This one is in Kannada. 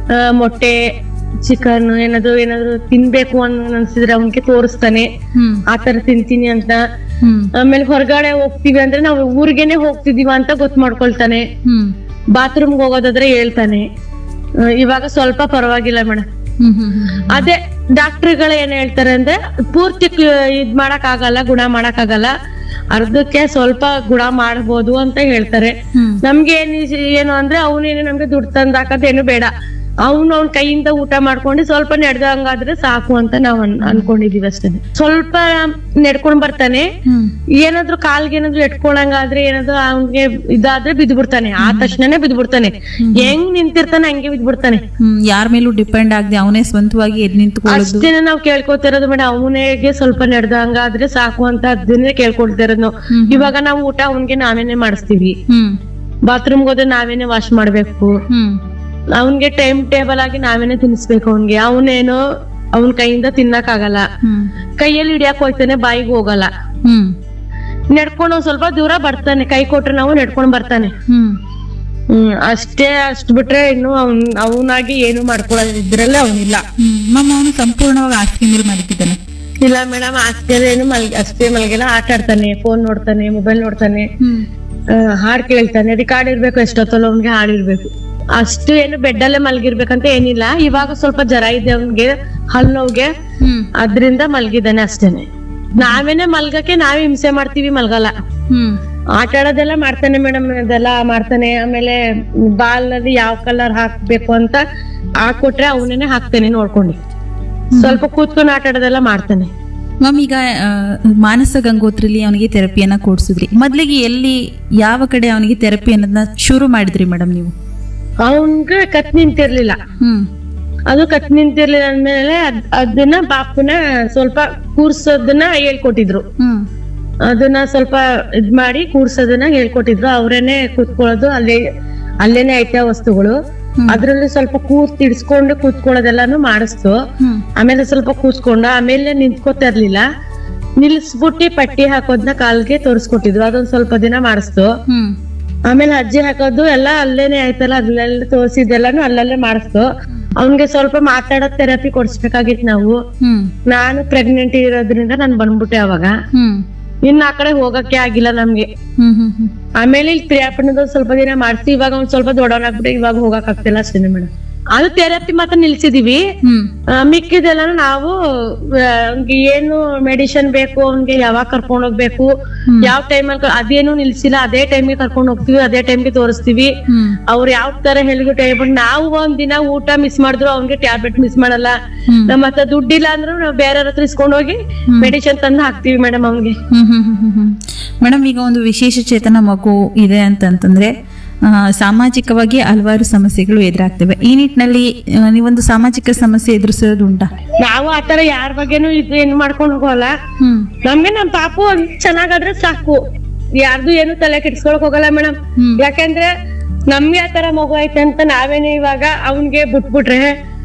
ಆ, ಮೊಟ್ಟೆ ಚಿಕನ್ ಏನಾದ್ರು ಏನಾದ್ರು ತಿನ್ಬೇಕು ಅಂತ ಅನ್ಸಿದ್ರೆ ಅವನ್ಗೆ ತೋರಿಸ್ತಾನೆ ಹ್ಮ್ ಆತರ ತಿಂತೀನಿ ಅಂತ ಹ್ಮ್ ಆಮೇಲೆ ಹೊರಗಡೆ ಹೋಗ್ತೀವಿ ಅಂದ್ರೆ ನಾವು ಊರಿಗೆನೆ ಹೋಗ್ತಿದೀವ ಅಂತ ಗೊತ್ತು ಮಾಡ್ಕೊಳ್ತಾನೆ ಹ್ಮ್ ಬಾತ್ರೂಮ್ಗೆ ಹೋಗೋದಾದ್ರೆ ಹೇಳ್ತಾನೆ ಆ, ಇವಾಗ ಸ್ವಲ್ಪ ಪರವಾಗಿಲ್ಲ ಮೇಡಮ್ ಹ್ಮ್ ಹ್ಮ್ ಹ್ಮ್ ಅದೇ ಡಾಕ್ಟರ್ಗಳು ಏನ್ ಹೇಳ್ತಾರೆ ಅಂದ್ರೆ ಪೂರ್ತಿ ಕ- ಇದ್ ಮಾಡಕ್ ಆಗಲ್ಲ ಗುಣ ಮಾಡಕ್ ಆಗಲ್ಲ ಅರ್ಧಕ್ಕೆ ಸ್ವಲ್ಪ ಗುಣ ಮಾಡ್ಬೋದು ಅಂತ ಹೇಳ್ತಾರೆ ಹ್ಮ್ ನಮ್ಗೆ ಏನ್ ಇಸ್- ಏನು ಅಂದ್ರೆ ಅವನೇನು ನಮ್ಗೆ ದುಡ್ಡು ತಂದ್ ಹಾಕೋದ್ ಏನು ಬೇಡ ಅವ್ನು ಅವ್ನ ಕೈಯಿಂದ ಊಟ ಮಾಡ್ಕೊಂಡು ಸ್ವಲ್ಪ ನಡೆದಂಗಾದ್ರೆ ಸಾಕು ಅಂತ ನಾವ್ ಅನ್- ಅನ್ಕೊಂಡಿದೀವಿ ಅಷ್ಟೇ ಸ್ವಲ್ಪ ನಡ್ಕೊಂಡ್ ಬರ್ತಾನೆ ಹ್ಮ್ ಏನಾದ್ರು ಕಾಲ್ಗೆ ಏನಾದ್ರು ಎಟ್ಕೊಳಂಗಾದ್ರೆ ಏನಾದ್ರು ಅವ್ನ್ಗೆ ಇದಾದ್ರೆ ಬಿದ್ಬಿಡ್ತಾನೆ ಆ ತಕ್ಷಣನೇ ಬಿದ್ಬಿಡ್ತಾನೆ ಹೆಂಗ್ ನಿಂತಿರ್ತಾನೆ ಹಂಗೆ ಬಿದ್ಬಿಡ್ತಾನೆ ಹ್ಮ್ ಯಾರ ಮೇಲೂ ಡಿಪೆಂಡ್ ಆಗದೆ ಅವನೇ ಸ್ವಂತವಾಗಿ ಎದ್ ನಿಂತ್ಕೊಳ್ಳೋದು ಅಷ್ಟೇನೆ ನಾವ್ ಕೇಳ್ಕೊತಿರೋದು ಮೇಡಮ್ ಅವನಿಗೆ ಸ್ವಲ್ಪ ನಡೆದಂಗಾದ್ರೆ ಸಾಕು ಅಂತ ಅದನ್ನೇ ಕೇಳ್ಕೊಳ್ತಾ ಇರೋದು ನಾವು ಹ್ಮ್. ಇವಾಗ ನಾವು ಊಟ ಅವನ್ಗೆ ನಾವೇನೆ ಮಾಡಿಸ್ತೀವಿ ಹ್ಮ್ ಬಾತ್ರೂಮ್ಗೆ ಹೋದ್ರೆ ನಾವೇನೆ ವಾಶ್ ಮಾಡ್ಬೇಕು ಹ್ಮ್ ಅವನ್ಗೆ ಟೈಮ್ ಟೇಬಲ್ ಆಗಿ ನಾವೇನೆ ತಿನ್ಸ್ಬೇಕು ಅವನ್ಗೆ ಅವನೇನೋ ಅವನ್ ಕೈಯಿಂದ ತಿನ್ನಕ್ ಆಗಲ್ಲ ಹ್ಮ್ ಕೈಯಲ್ಲಿ ಹಿಡಿಯಕ್ ಹೋಗ್ತಾನೆ ಬಾಯಿಗೆ ಹೋಗಲ್ಲ ಹ್ಮ್ ನಡ್ಕೊಂಡು ಒಂದ್ ಸ್ವಲ್ಪ ದೂರ ಬರ್ತಾನೆ ಕೈ ಕೊಟ್ರೆ ನಾವು ನಡ್ಕೊಂಡ್ ಬರ್ತಾನೆ ಹ್ಮ್ ಹ್ಮ್ ಅಷ್ಟೇ ಅಷ್ಟ್ ಬಿಟ್ರೆ ಇನ್ನು ಅವ್ನ್ ಅವನಾಗಿ ಏನು ಮಾಡ್ಕೊಳ್ಳೋದು ಇದ್ರಲ್ಲೇ ಅವನಿಲ್ಲ ಹ್ಮ್ ಮಮ್ಮ ಅವನು ಸಂಪೂರ್ಣವಾಗಿ ಹಾಸಿಗೆ ಮೇಲೆ ಮಲಗಿದ್ದಾನೆ ಇಲ್ಲ ಮೇಡಮ್ ಏನು ಮಲ್ ಅಷ್ಟೇ ಮಲಗಿಲ್ಲ ಆಟ ಆಡ್ತಾನೆ ಫೋನ್ ನೋಡ್ತಾನೆ ಮೊಬೈಲ್ ನೋಡ್ತಾನೆ ಹ್ಮ್ ಆ, ಹಾಡ್ ಕೇಳ್ತಾನೆ ರಿಕಾರ್ಡ್ ಇರ್ಬೇಕು ಎಷ್ಟೊತ್ತಲ್ಲ ಅವ್ನಿಗೆ ಹಾಡಿರ್ಬೇಕು ಅಷ್ಟು ಏನು ಬೆಡ್ ಅಲ್ಲೇ ಮಲಗಿರ್ಬೇಕಂತ ಏನಿಲ್ಲ ಇವಾಗ ಸ್ವಲ್ಪ ಜ್ವರ ಇದೆ ಅವ್ನಿಗೆ ಹಲ್ ನೋವ್ಗೆ ಹ್ಮ್ ಅದ್ರಿಂದ ಮಲ್ಗಿದ್ದಾನೆ ಅಷ್ಟೇನೆ ನಾವೇನೆ ಮಲ್ಗಕ್ಕೆ ನಾವೇ ಹಿಂಸೆ ಮಾಡ್ತೀವಿ ಮಲ್ಗಲ್ಲ ಹ್ಮ್ ಆಟ ಆಡೋದೆಲ್ಲ ಮಾಡ್ತಾನೆ ಮೇಡಮ್ ಅದೆಲ್ಲ ಮಾಡ್ತಾನೆ ಆಮೇಲೆ ಬಾಲ್ ಅಲ್ಲಿ ಯಾವ ಕಲರ್ ಹಾಕ್ಬೇಕು ಅಂತ ಹಾಕೊಟ್ರೆ ಅವನೇನೆ ಹಾಕ್ತಾನೆ ನೋಡ್ಕೊಂಡು ಸ್ವಲ್ಪ ಕೂತ್ಕೊಂಡು ಆಟ ಆಡೋದೆಲ್ಲ ಮಾಡ್ತಾನೆ ಮ್ಯಾಮ್ ಈಗ ಆ, ಮಾನಸ ಗಂಗೋತ್ರಿಲಿ ಅವನಿಗೆ ಥೆರಪಿಯನ್ನ ಕೊಡ್ಸಿದ್ರಿ ಮೊದ್ಲಿಗೆ ಎಲ್ಲಿ ಯಾವ ಕಡೆ ಅವನಿಗೆ ಥೆರಪಿ ಅನ್ನೋದನ್ನ ಶುರು ಮಾಡಿದ್ರಿ ಮೇಡಮ್ ನೀವು ಅವನ್ಗೆ ಕತ್ ನಿಂತಿರ್ಲಿಲ್ಲ ಹ್ಮ್ ಅದು ಕತ್ ನಿಂತಿರ್ಲಿಲ್ಲ ಅಂದ್ಮೇಲೆ ಅದ್- ಅದನ್ನ ಬಾಪುನ ಸ್ವಲ್ಪ ಕೂರ್ಸೋದನ್ನ ಹೇಳ್ಕೊಟ್ಟಿದ್ರು ಹ್ಮ್ ಅದನ್ನ ಸ್ವಲ್ಪ ಇದ್ ಮಾಡಿ ಕೂರ್ಸೋದನ್ನ ಹೇಳ್ಕೊಟ್ಟಿದ್ರು ಅವ್ರೇನೆ ಕೂತ್ಕೊಳ್ಳೋದು ಅಲ್ಲಿ ಅಲ್ಲೇನೆ ಐತೆ ವಸ್ತುಗಳು ಹ್ಮ್. ಅದ್ರಲ್ಲಿ ಸ್ವಲ್ಪ ಕೂತ್ ಇಡ್ಸ್ಕೊಂಡು ಕೂತ್ಕೊಳ್ಳೋದೆಲ್ಲಾನು ಮಾಡಿಸ್ತು ಹ್ಮ್ ಆಮೇಲೆ ಸ್ವಲ್ಪ ಕೂತ್ಕೊಂಡು ಆಮೇಲೆ ನಿಂತ್ಕೋತಾ ಇರ್ಲಿಲ್ಲ ನಿಲ್ಸ್ಬಿಟ್ಟಿ ಪಟ್ಟಿ ಹಾಕೋದ್ನ ಕಾಲ್ಗೆ ತೋರಿಸ್ಕೊಟ್ಟಿದ್ರು ಅದೊಂದ್ ಸ್ವಲ್ಪ ದಿನ ಮಾಡಿಸ್ತು ಹ್ಮ್ ಆಮೇಲೆ ಅಜ್ಜಿ ಹಾಕೋದು ಎಲ್ಲ ಅಲ್ಲೇನೆ ಆಯ್ತಲ್ಲ ಅಲ್ಲೆಲ್ಲ ತೋರಿಸಿದ್ದೆಲ್ಲಾನು ಅಲ್ಲಲ್ಲೇ ಮಾಡಿಸ್ತು ಅವ್ನ್ಗೆ ಸ್ವಲ್ಪ ಮಾತಾಡೋ ಥೆರಪಿ ಕೊಡ್ಸ್ಬೇಕಾಗಿತ್ತು ನಾವು ಹ್ಮ್ ನಾನು ಪ್ರೆಗ್ನೆಂಟ್ ಇರೋದ್ರಿಂದ ನಾನು ಬಂದ್ಬಿಟ್ಟೆ ಅವಾಗ ಹ್ಮ್ ಇನ್ನ ಆ ಕಡೆ ಹೋಗಕ್ಕೆ ಆಗಿಲ್ಲ ನಮ್ಗೆ ಹ್ಮ್ ಹ್ಮ್ ಹ್ಮ್ ಆಮೇಲೆ ಇಲ್ಲಿ ಪ್ರಿಯಾಪಣ್ಣದ ಸ್ವಲ್ಪ ದಿನ ಮಾಡ್ಸಿ ಇವಾಗ ಒಂದ್ ಸ್ವಲ್ಪ ದೊಡ್ಡವನಾಗ್ಬಿಟ್ಟು ಇವಾಗ ಹೋಗಕ್ ಆಗ್ತಿಲ್ಲ ಅಷ್ಟೇ ಮೇಡಮ್ ಅದು ಥೆರಪಿ ಮಾತ್ರ ನಿಲ್ಸಿದೀವಿ ಹ್ಮ್ ಆ, ಮಿಕ್ಕಿದೆಲ್ಲ ನಾವು ಆ, ಅವ್ನ್ಗೆ ಏನು ಮೆಡಿಸಿನ್ ಬೇಕು ಅವ್ನ್ಗೆ ಯಾವಾಗ ಕರ್ಕೊಂಡ್ ಹೋಗ್ಬೇಕು ಹ್ಮ್. ಯಾವ ಟೈಮಲ್ಲಿ ಅದೇನು ನಿಲ್ಸಿಲ್ಲ ಅದೇ ಟೈಮಿಗೆ ಕರ್ಕೊಂಡ್ ಹೋಗ್ತೀವಿ ಅದೇ ಟೈಮ್ಗೆ ತೋರಿಸ್ತೀವಿ ಹ್ಮ್ ಅವ್ರು ಯಾವ ತರ ಹೇಳಿದ್ರು ಟೈಮ್ ನಾವು ಒಂದ್ ದಿನ ಊಟ ಮಿಸ್ ಮಾಡಿದ್ರು ಅವ್ನ್ಗೆ ಟ್ಯಾಬ್ಲೆಟ್ ಮಿಸ್ ಮಾಡಲ್ಲ ಹ್ಮ್. ನಮ್ಮ ಹತ್ರ ದುಡ್ಡಿಲ್ಲ ಅಂದ್ರೂ ನಾವು ಬೇರೆ ಹತ್ರ ಇಸ್ಕೊಂಡ್ ಹೋಗಿ ಹ್ಮ್. ಮೆಡಿಸಿನ್ ತಂದು ಹಾಕ್ತಿವಿ ಮೇಡಮ್ ಅವ್ನ್ಗೆ ಹ್ಮ್ ಹ್ಮ್ ಹ್ಮ್ ಹ್ಮ್ ಹ್ಮ್. ಮೇಡಮ್ ಈಗ ಒಂದು ವಿಶೇಷ ಚೇತನ ಮಗು ಇದೆ ಅಂತಂತಂದ್ರೆ ಆ, ಸಾಮಾಜಿಕವಾಗಿ ಹಲವಾರು ಸಮಸ್ಯೆಗಳು ಎದುರಾಗ್ತವೆ ಈ ನಿಟ್ಟಿನಲ್ಲಿ ಆ, ನೀವೊಂದು ಸಾಮಾಜಿಕ ಸಮಸ್ಯೆ ಎದುರಿಸೋದು ಉಂಟಾ ನಾವು ಆತರ ಯಾರ ಬಗ್ಗೆನೂ ಇದು ಏನ್ ಮಾಡ್ಕೊಂಡ್ ಹೋಗಲ್ಲ ಹ್ಮ್ ನಮ್ಗೆ ನಮ್ ಪಾಪು ಒಂದ್ ಚೆನ್ನಾಗಾದ್ರೆ ಸಾಕು ಯಾರ್ದು ಏನು ತಲೆ ಕೆಡ್ಸ್ಕೊಳಕ್ ಹೋಗಲ್ಲ ಮೇಡಮ್ ಹ್ಮ್ ಯಾಕಂದ್ರೆ ನಮ್ಗೆ ಆ ತರ ಮಗು ಐತೆ ಅಂತ ನಾವೇನೆ ಇವಾಗ ಅವನ್ಗೆ ಬಿಟ್ಬಿಟ್ರೆ